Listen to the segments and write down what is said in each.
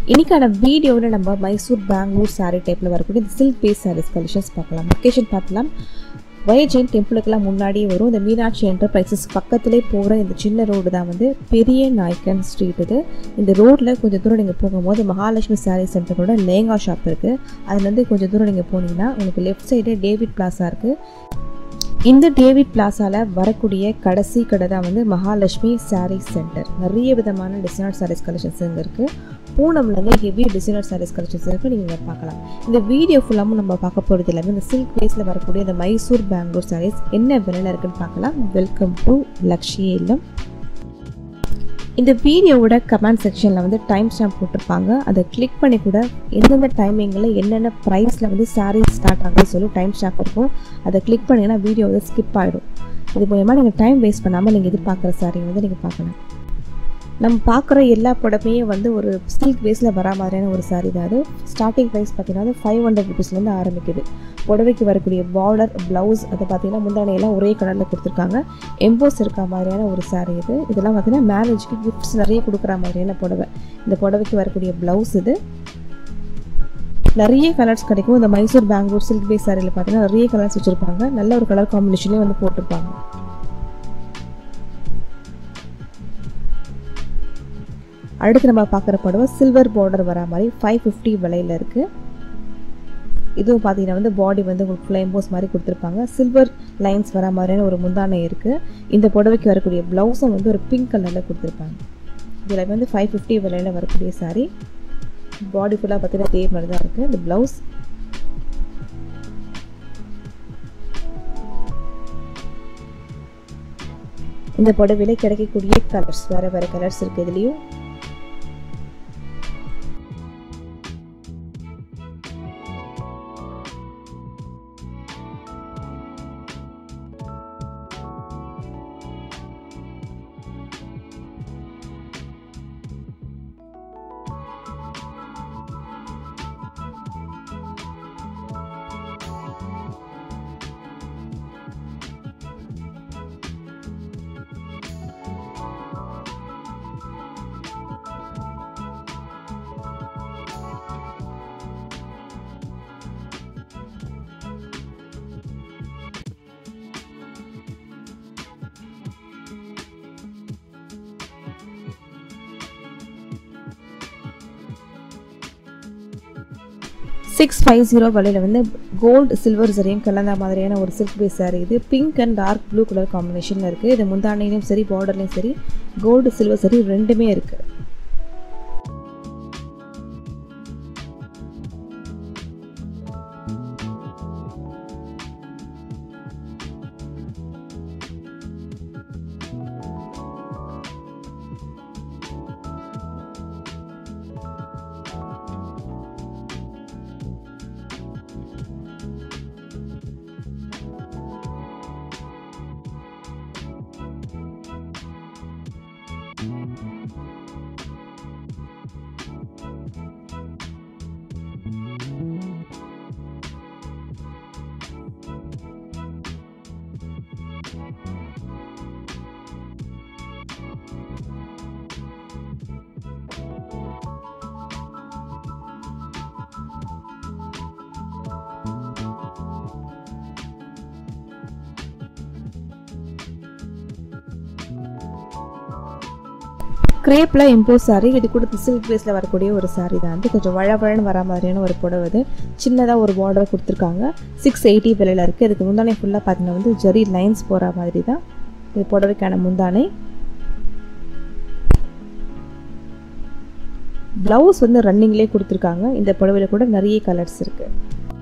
இன்னைக்கான வீடியோவில் நம்ம மைசூர் பெங்களூர் சாரீ டைப்பில் வரக்கூடிய இந்த சில்க் பேஸ் சாரீஸ் கலெக்ஷன்ஸ் பார்க்கலாம் லொக்கேஷன் பார்க்கலாம் வயஜெயின் டெம்பிளுக்கெல்லாம் முன்னாடியே வரும் இந்த மீனாட்சி என்டர்பிரைசஸ் பக்கத்திலே போகிற இந்த சின்ன ரோடு தான் வந்து பெரிய நாய்க்கன் ஸ்ட்ரீட் இது இந்த ரோட்டில் கொஞ்சம் தூரம் நீங்கள் போகும்போது மகாலட்சுமி சாரீ சென்டரோட லேங்கா ஷாப் இருக்குது அதுலேருந்து கொஞ்சம் தூரம் நீங்கள் போனீங்கன்னா உங்களுக்கு லெஃப்ட் சைடு டேவிட் பிளாசா இருக்குது இந்த டேவிட் பிளாசாவில் வரக்கூடிய கடைசி கடை தான் வந்து மகாலட்சுமி சாரீ சென்டர் நிறைய விதமான டிசைனர் சாரீஸ் கலெக்ஷன்ஸ் இங்கே இருக்குது பூனம்லேருந்து ஹெவி டிசைனர் சாரீஸ் கலெக்ஷன்ஸ் இருக்குது நீங்கள் பார்க்கலாம் இந்த வீடியோ ஃபுல்லாகவும் நம்ம பார்க்க போகிறது எல்லாமே இந்த சில்க் பேஸில் வரக்கூடிய இந்த மைசூர் பெங்களூர் சாரீஸ் என்ன விலையில் இருக்குன்னு பார்க்கலாம் வெல்கம் டு லக்ஷிய இல்லம் இந்த வீடியோவோட கமெண்ட் செக்ஷனில் வந்து டைம் ஸ்டாம்ப் போட்டிருப்பாங்க அதை கிளிக் பண்ணி கூட எந்தெந்த டைமிங்கில் என்னென்ன ப்ரைஸில் வந்து சாரீ ஸ்டார்ட் ஆகுதுன்னு சொல்லி டைம் ஸ்டாம்ப் இருக்கும் அதை கிளிக் பண்ணிங்கன்னா வீடியோ வந்து ஸ்கிப் ஆகிடும் இது மூலயமா நீங்கள் டைம் வேஸ்ட் பண்ணாமல் நீங்கள் எதிர்பார்க்குற சாரீ வந்து நீங்கள் பார்க்கலாம் நம்ம பார்க்குற எல்லா புடவையும் வந்து ஒரு சில்க் பேஸில் வரா மாதிரியான ஒரு சாரீ தான் அது ஸ்டார்டிங் ப்ரைஸ் பார்த்தீங்கன்னா ஃபைவ் ஹண்ட்ரட் ருபீஸ்லேருந்து ஆரம்பிக்குது புடவைக்கு வரக்கூடிய பார்டர் ப்ளவுஸ் அதை பார்த்தீங்கன்னா முந்தானையெல்லாம் ஒரே கலரில் கொடுத்துருக்காங்க எம்போஸ் இருக்க மாதிரியான ஒரு சாரீ இது இதெல்லாம் பார்த்தீங்கன்னா மேரேஜ்க்கு கிஃப்ட்ஸ் நிறைய கொடுக்குற மாதிரியான புடவை இந்த புடவைக்கு வரக்கூடிய ப்ளவுஸ் இது நிறைய கலர்ஸ் கிடைக்கும் இந்த மைசூர் பெங்களூர் சில்க் பேஸ் சாரியில் பார்த்தீங்கன்னா நிறைய கலர்ஸ் வச்சுருப்பாங்க நல்ல ஒரு கலர் காம்பினேஷன்லேயே வந்து போட்டிருப்பாங்க அடுத்து நம்ம பார்க்குற புடவை சில்வர் பார்டர் வர மாதிரி ஃபைவ் ஃபிஃப்டி விலையில் இருக்குது இதுவும் பார்த்தீங்கன்னா வந்து பாடி வந்து உங்களுக்கு ஃப்ளேம்போஸ் மாதிரி கொடுத்துருப்பாங்க சில்வர் லைன்ஸ் வர மாதிரியான ஒரு முந்தானை இருக்குது இந்த புடவைக்கு வரக்கூடிய ப்ளவுஸும் வந்து ஒரு பிங்க் கலரில் கொடுத்துருப்பாங்க இதில் வந்து ஃபைவ் ஃபிஃப்டி விலையில் வரக்கூடிய சாரீ பாடி ஃபுல்லாக பார்த்தீங்கன்னா இதே மாதிரி தான் இருக்குது இந்த ப்ளவுஸ் இந்த புடவையில் கிடைக்கக்கூடிய கலர்ஸ் வேறு வேறு கலர்ஸ் இருக்குது இதுலேயும் சிக்ஸ் ஃபைவ் ஜீரோ விலையில் வந்து கோல்டு சில்வர் சரியும் கலந்த மாதிரியான ஒரு சில்க் பேஸ் சாரி இது pink and dark blue colour காம்பினேஷனில் இருக்குது இது முந்தானையிலையும் சரி பார்டர்லையும் சரி கோல்டு சில்வர் சரி ரெண்டுமே இருக்குது கிரேப்பில் இம்போஸ் சாரி இது கூட சில்க் பேஸில் வரக்கூடிய ஒரு சாரி தான் வந்து கொஞ்சம் வழவழன்னு வர மாதிரியான ஒரு புடவை இது சின்னதாக ஒரு பார்டர் கொடுத்துருக்காங்க சிக்ஸ் எயிட்டி விலையில் இருக்குது இதுக்கு முந்தானை ஃபுல்லாக பார்த்தீங்கன்னா வந்து ஜரி லைன்ஸ் போகிற மாதிரி தான் இது புடவைக்கான முந்தானை ப்ளவுஸ் வந்து ரன்னிங்லேயே கொடுத்துருக்காங்க இந்த புடவையில் கூட நிறைய கலர்ஸ் இருக்குது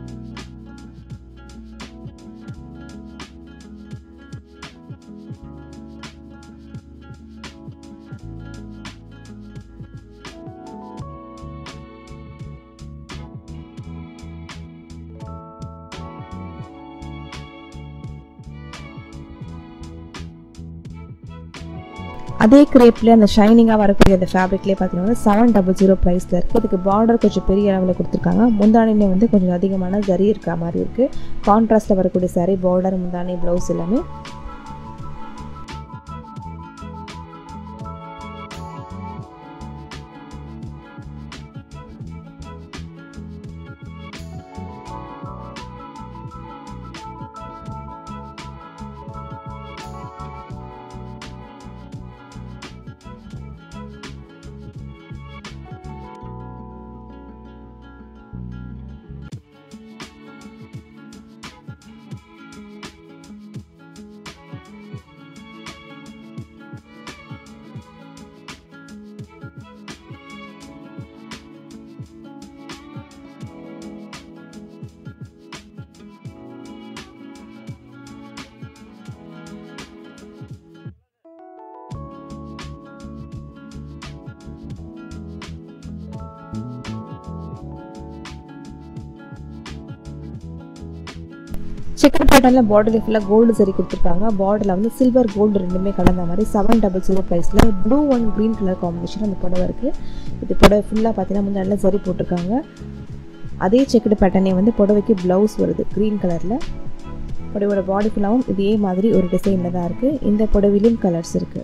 அதே கிரேப்லேயே அந்த ஷைனிங்காக வரக்கூடிய அந்த ஃபேப்ரிக்லேயே பார்த்தீங்கன்னா செவன் டபுள் ஜீரோ ப்ரைஸில் இருக்குது இதுக்கு பார்டர் கொஞ்சம் பெரிய அளவில் கொடுத்துருக்காங்க முந்தானிலே வந்து கொஞ்சம் அதிகமான ஜரி இருக்க மாதிரி இருக்குது கான்ட்ராஸ்ட்டில் வரக்கூடிய சாரீ பார்டர் முந்தானி ப்ளவுஸ் எல்லாமே செக்கர் பேட்டர்னில் பார்டரில் ஃபுல்லாக கோல்டு சரி கொடுத்துருக்காங்க பார்டரில் வந்து சில்வர் கோல்டு ரெண்டுமே கலந்த மாதிரி செவன் டபுள் ஜீரோ ப்ரைஸில் blue one green colour combination அந்த புடவை இருக்குது இது புடவை ஃபுல்லாக பார்த்தீங்கன்னா வந்து நல்லா சரி போட்டிருக்காங்க அதே செக்குடு பேட்டர்னே வந்து புடவைக்கு ப்ளவுஸ் வருது க்ரீன் கலரில் புடவையோட பாடி ஃபுல்லாகவும் இதே மாதிரி ஒரு டிசைனில் தான் இருக்குது இந்த புடவையிலும் கலர்ஸ் இருக்குது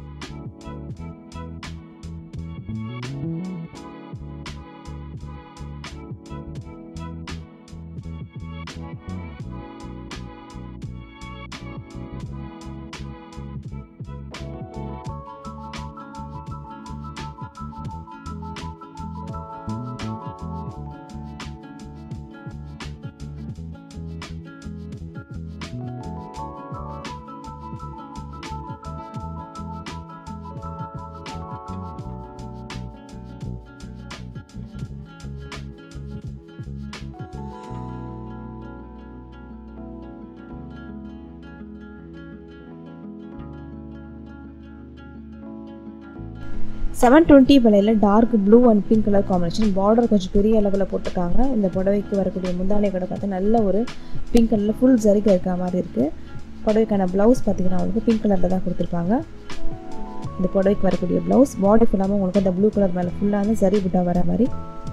செவன் டுவெண்ட்டி விலையில் dark blue and pink colour combination border கொஞ்சம் பெரிய அளவில் போட்டிருக்காங்க இந்த புடவைக்கு வரக்கூடிய முந்தானை கூட பார்த்தா நல்ல ஒரு பிங்க் கலரில் ஃபுல் ஜரிகை இருக்க மாதிரி இருக்குது புடவைக்கான ப்ளவுஸ் பார்த்தீங்கன்னா உங்களுக்கு பிங்க் கலரில் தான் கொடுத்துருப்பாங்க இந்த புடவைக்கு வரக்கூடிய ப்ளவுஸ் பாடி ஃபுல்லாமல் உங்களுக்கு அந்த ப்ளூ கலர் மேலே ஃபுல்லாக வந்து ஜரி புட்டா வர மாதிரி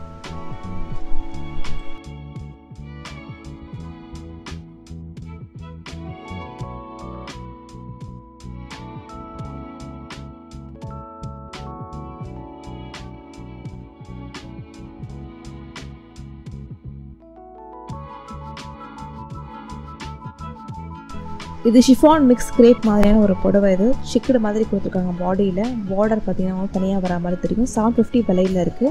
இது ஷிஃபான் மிக்ஸ் கிரேப் மாதிரியான ஒரு புடவை இது ஷிக்கடு மாதிரி கொடுத்துருக்காங்க பாடியில் பார்டர் பார்த்தீங்கன்னா தனியாக வர மாதிரி தெரியும் செவன் ஃபிஃப்டி விலையில் இருக்குது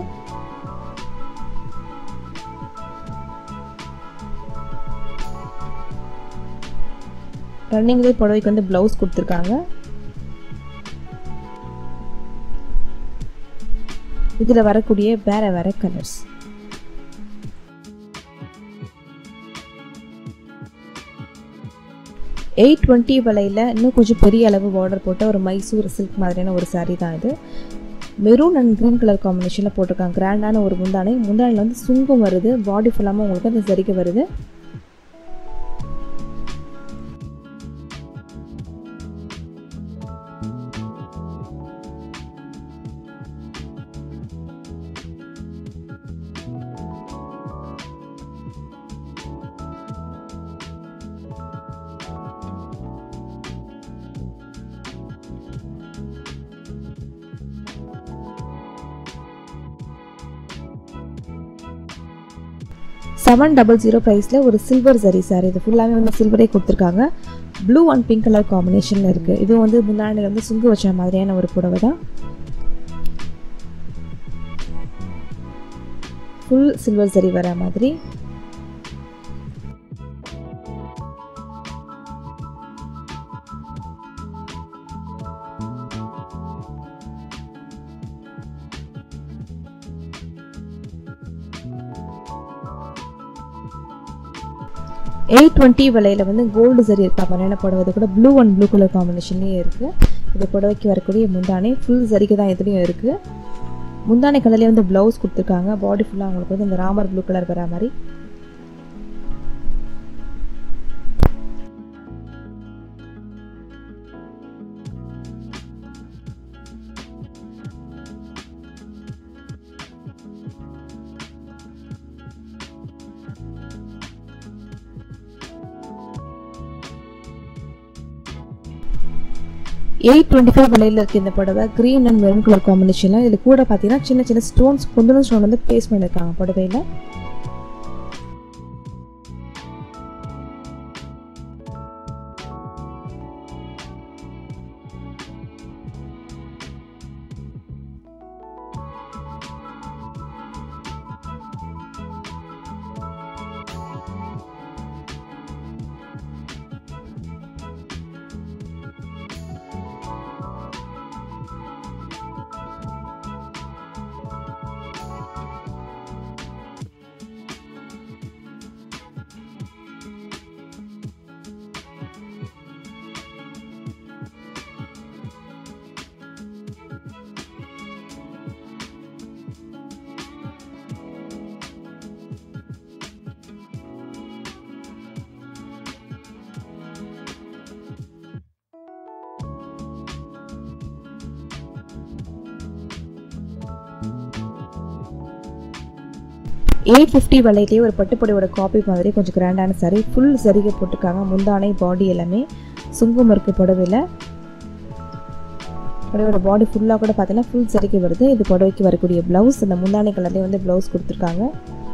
ரன்னிங்லேயே புடவைக்கு வந்து ப்ளவுஸ் கொடுத்துருக்காங்க இதில் வரக்கூடிய வேற வேற கலர்ஸ் எயிட் டுவெண்ட்டி விலையில் இன்னும் கொஞ்சம் பெரிய அளவு பார்டர் போட்ட ஒரு மைசூர் சில்க் மாதிரியான ஒரு saree தான் இது மெரூன் அண்ட் க்ரீன் கலர் காம்பினேஷனில் போட்டிருக்காங்க கிராண்டான ஒரு முந்தானை முந்தானையில் வந்து சுங்கம் வருது பாடி ஃபுல்லாமல் உங்களுக்கு அந்த சரிக்கு வருது செவன் டபுள் ஜீரோ ப்ரைஸில் ஒரு சில்வர் சரி சார் இது ஃபுல்லாகவே வந்து சில்வரே கொடுத்துருக்காங்க ப்ளூ அண்ட் பிங்க் கலர் காம்பினேஷனில் இருக்குது இதுவும் வந்து முன்னாடியில் வந்து சுங்கு வச்ச மாதிரியான ஒரு புடவை தான் ஃபுல் சில்வர் சரி வர மாதிரி எயிட் டுவெண்ட்டி விலையில் வந்து கோல்டு சரி இருக்கா மாதிரியான புடவை இது கூட ப்ளூ அண்ட் ப்ளூ கலர் காம்பினேஷன்லேயே இருக்குது இது புடவைக்கு வரக்கூடிய முந்தானை ஃபுல் சரிக்கு தான் இதுலேயும் இருக்குது முந்தானை கலர்லேயே வந்து ப்ளவுஸ் கொடுத்துருக்காங்க பாடி ஃபுல்லாக அவங்களுக்கு வந்து இந்த ராமர் ப்ளூ கலர் வர மாதிரி எயிட் டுவெண்ட்டி ஃபைவ் விலையில் இருக்குது இந்த புடவை க்ரீன் அண்ட் மெரூன் கலர் காம்பினேஷனில் இது கூட பார்த்தீங்கன்னா சின்ன சின்ன ஸ்டோன்ஸ் குந்தன ஸ்டோன் வந்து பேஸ்ட் பண்ணியிருக்காங்க புடவையில் எயிட் ஃபிஃப்டி விலையிலேயே ஒரு பட்டுப்புடவையோட காப்பி மாதிரி கொஞ்சம் கிராண்டான சாரி ஃபுல் சரிகை போட்டிருக்காங்க முந்தானை பாடி எல்லாமே சுங்கம் இருக்குது புடவையில் புடவையோட பாடி ஃபுல்லாக கூட பார்த்தீங்கன்னா ஃபுல் சரிகை வருது இது புடவைக்கு வரக்கூடிய ப்ளவுஸ் அந்த முந்தானை கலர்லேயே வந்து ப்ளவுஸ் கொடுத்துருக்காங்க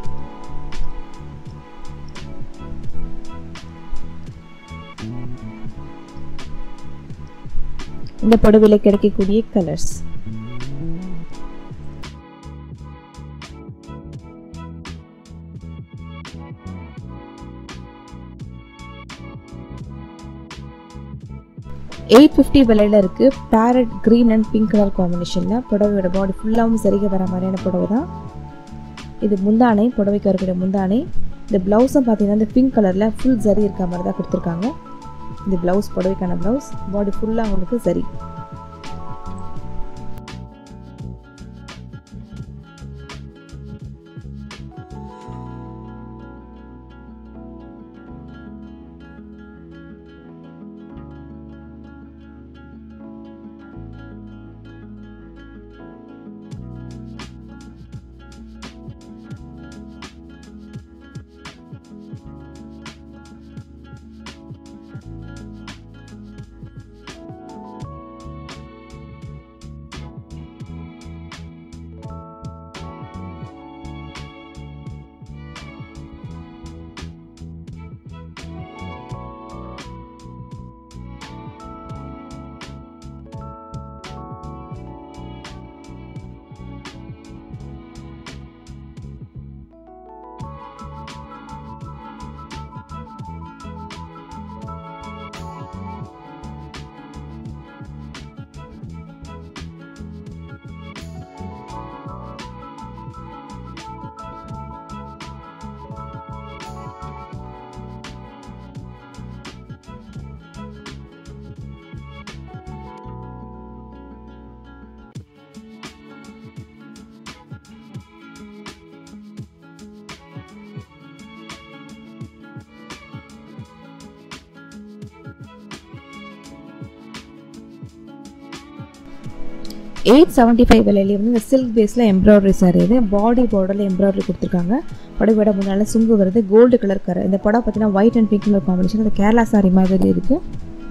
இந்த புடவையில் கிடைக்கக்கூடிய கலர்ஸ் எயிட் ஃபிஃப்டி விலையில் இருக்குது parrot green and pink colour காம்பினேஷனில் புடவையோட பாடி ஃபுல்லாகவும் சரிக வர மாதிரியான புடவை தான் இது முந்தானை புடவைக்கு வரக்கூடிய முந்தானை இந்த ப்ளவுஸும் பார்த்தீங்கன்னா இந்த பிங்க் கலரில் ஃபுல் சரி இருக்க மாதிரி தான் கொடுத்துருக்காங்க இந்த ப்ளவுஸ் புடவைக்கான ப்ளவுஸ் பாடி ஃபுல்லாக உங்களுக்கு சரி எயிட் செவன்ட்டி ஃபைவ் விலையிலே வந்து இந்த சில்க் பேஸில் எம்ப்ராய்டரி சாரி இது பாடி பார்டரில் எம்ப்ராய்டரி கொடுத்துருக்காங்க புடவையோட முன்னால் சுங்கு வருது கோல்டு கலர் கரை இந்த படம் பார்த்தீங்கன்னா white and pink colour combination இந்த கேரளா சாரி மாதிரி இருக்குது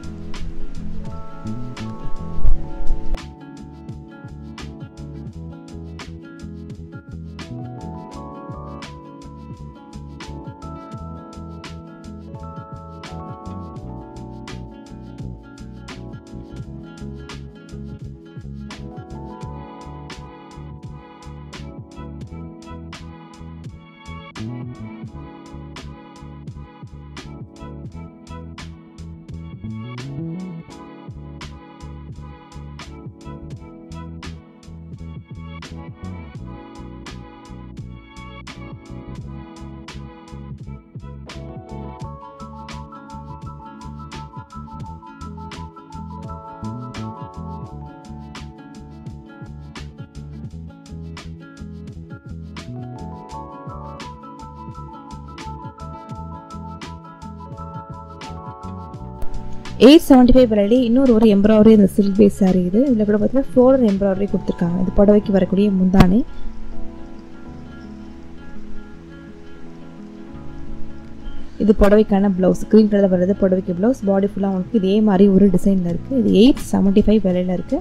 எயிட் செவன்ட்டி ஃபைவ் விலையிலே இன்னொரு ஒரு எம்ப்ராய்டரி இந்த சில்க் பேஸ் சாரி இது இதில் கூட பார்த்தீங்கன்னா ஃப்ளோரல் எம்ப்ராய்டரி கொடுத்துருக்காங்க இது புடவைக்கு வரக்கூடிய முந்தானை இது புடவைக்கான ப்ளவுஸ் க்ரீன் கலரில் வர்றது புடவைக்கு ப்ளவுஸ் பாடி ஃபுல்லாக உங்களுக்கு இதே மாதிரி ஒரு டிசைனில் இருக்குது இது எயிட் செவன்ட்டி ஃபைவ் விலையில் இருக்குது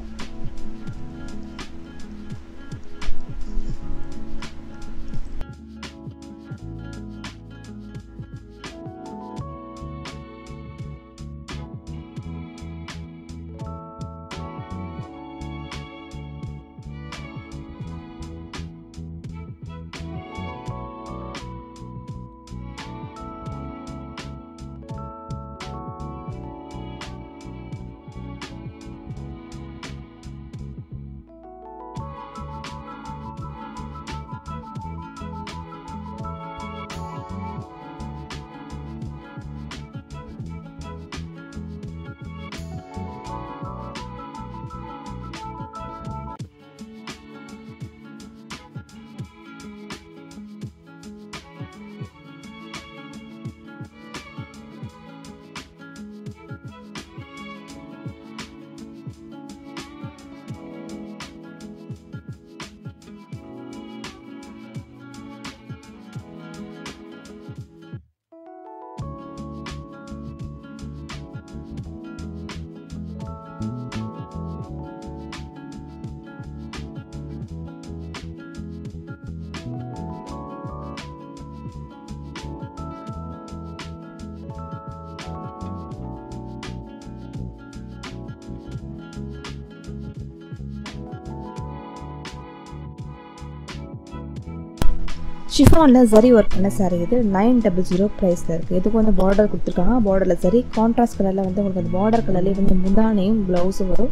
ஷிஃபானில் சரி ஒர்க் பண்ண சாரி இது நைன் டபுள் ஜீரோ ப்ரைஸில் இருக்குது இதுக்கு வந்து பார்டர் கொடுத்துருக்காங்க பார்டரில் சரி கான்ட்ராஸ்ட் கலரில் வந்து உங்களுக்கு அந்த பார்டர் கலர்லேயே வந்து முந்தானையும் ப்ளவுஸும் வரும்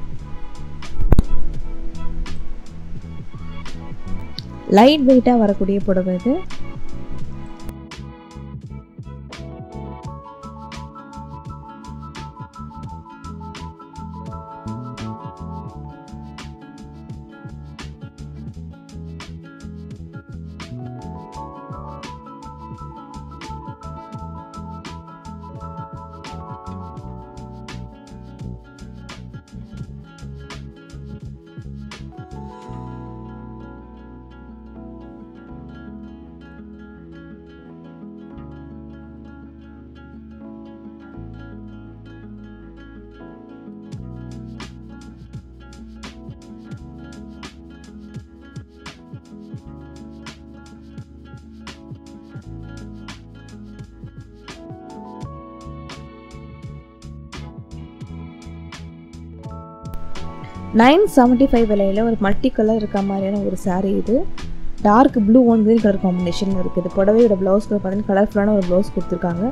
லைட் வெயிட்டாக வரக்கூடிய புடவை இது நைன் செவன்ட்டி ஃபைவ் விலையில் ஒரு மல்டி கலர் இருக்க மாதிரியான ஒரு saree இது dark blue one green colour combination இருக்குது புடவையோட ப்ளவுஸ் பார்த்தீங்கன்னா கலர்ஃபுல்லான ஒரு ப்ளவுஸ் கொடுத்துருக்காங்க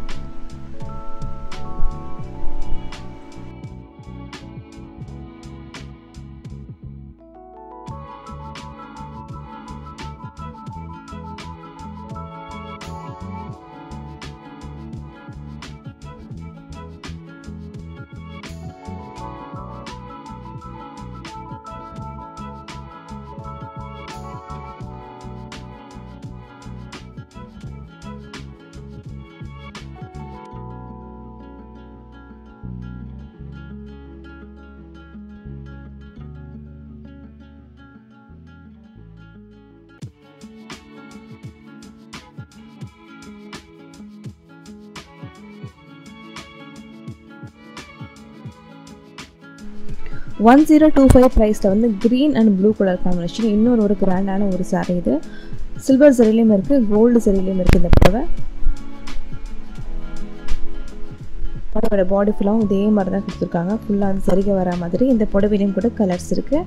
ஒன் ஜீரோ டூ ஃபைவ் ப்ரைஸில் வந்து green and blue colour combination இன்னொரு ஒரு கிராண்டான ஒரு saree இது சில்வர் சரிலையும் இருக்குது கோல்டு சரிலையும் இருக்குது இந்த புடவை புடவையோட பாடி ஃபுல்லாகவும் இதே மாதிரி தான் கொடுத்துருக்காங்க ஃபுல்லாக அந்த சரிகை வர மாதிரி இந்த புடவையிலையும் கூட கலர்ஸ் இருக்குது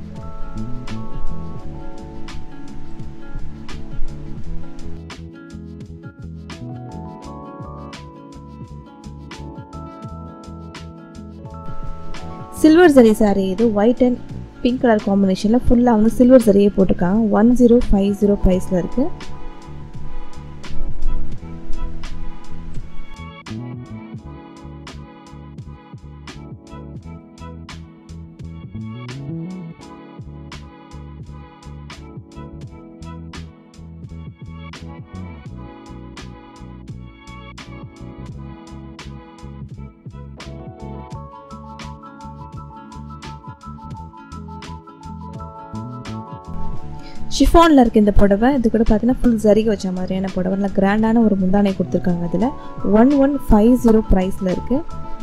சில்வர் சரி saree இது ஒயிட் அண்ட் பிங்க் கலர் காம்பினேஷனில் ஃபுல்லாக வந்து சில்வர் சரியை போட்டிருக்காங்க ஒன் ஜீரோ ஃபைவ் ஜீரோ ப்ரைஸில் இருக்குது ஷிஃபானில் இருக்க இந்த புடவை இது கூட பார்த்தீங்கன்னா ஃபுல் ஜரிகை வச்ச மாதிரியான புடவை நல்லா கிராண்டான ஒரு முந்தானை கொடுத்துருக்காங்க அதில் ஒன் ஒன் ஃபைவ் ஜீரோ ப்ரைஸில் இருக்குது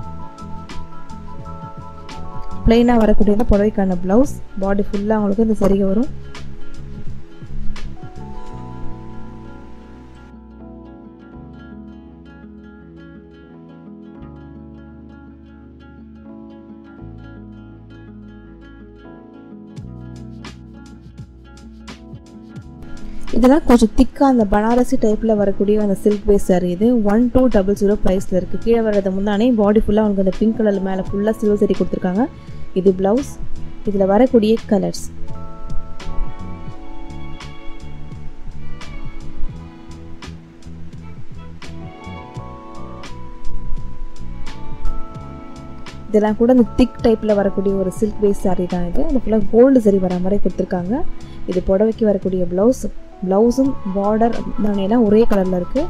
பிளெயினாக வரக்கூடிய இந்த புடவைக்கான ப்ளவுஸ் பாடி ஃபுல்லாக அவங்களுக்கு இந்த சரிகை வரும் இதெல்லாம் கொஞ்சம் திக்காக அந்த பனாரசி டைப்பில் வரக்கூடிய அந்த சில்க் பேஸ் saree இது ஒன் டூ டபுள் ஜீரோ ப்ரைஸில் இருக்குது கீழே வர்றது முன்னானே பாடி ஃபுல்லாக அவங்களுக்கு அந்த பிங்க் கலர் மேலே ஃபுல்லாக சில்வர் சரி கொடுத்துருக்காங்க இது ப்ளவுஸ் இதில் வரக்கூடிய கலர்ஸ் இதெல்லாம் கூட இந்த திக் டைப்பில் வரக்கூடிய ஒரு சில்க் பேஸ் saree தான் இது இந்த ஃபுல்லாக கோல்டு சரி வர மாதிரி கொடுத்துருக்காங்க இது புடவைக்கு வரக்கூடிய ப்ளவுஸ் ப்ளவுஸும் பார்டர் எல்லாம் ஒரே கலரில் இருக்குது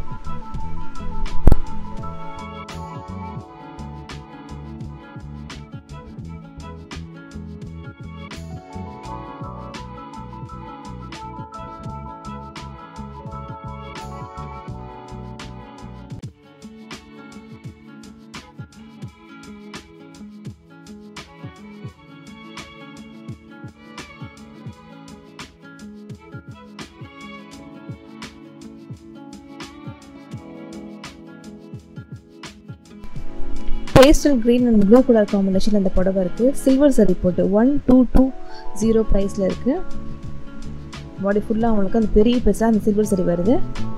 pastel green and blue colour combination அந்த புடவை இருக்குது சில்வர் சரி போட்டு ஒன் டூ டூ ஜீரோ ப்ரைஸில் இருக்குது பாடி ஃபுல்லாக உங்களுக்கு அந்த பெரிய பெருசாக அந்த சில்வர் சரி வருது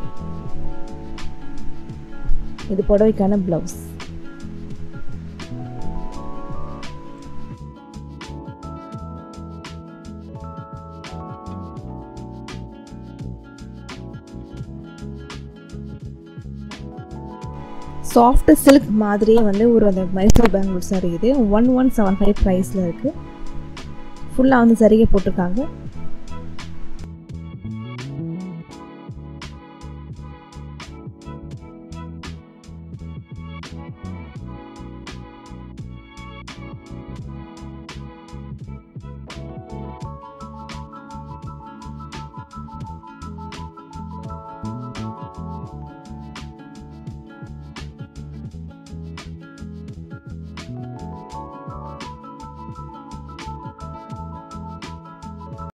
இது புடவைக்கான ப்ளவுஸ் சாஃப்ட் சில்க் மாதிரியே வந்து ஒரு அந்த மைசூர் பேங்கிள்ஸ் சாரி இது ஒன் ஒன் செவன் ஃபைவ் ப்ரைஸில் இருக்குது ஃபுல்லாக வந்து சரிகை போட்டிருக்காங்க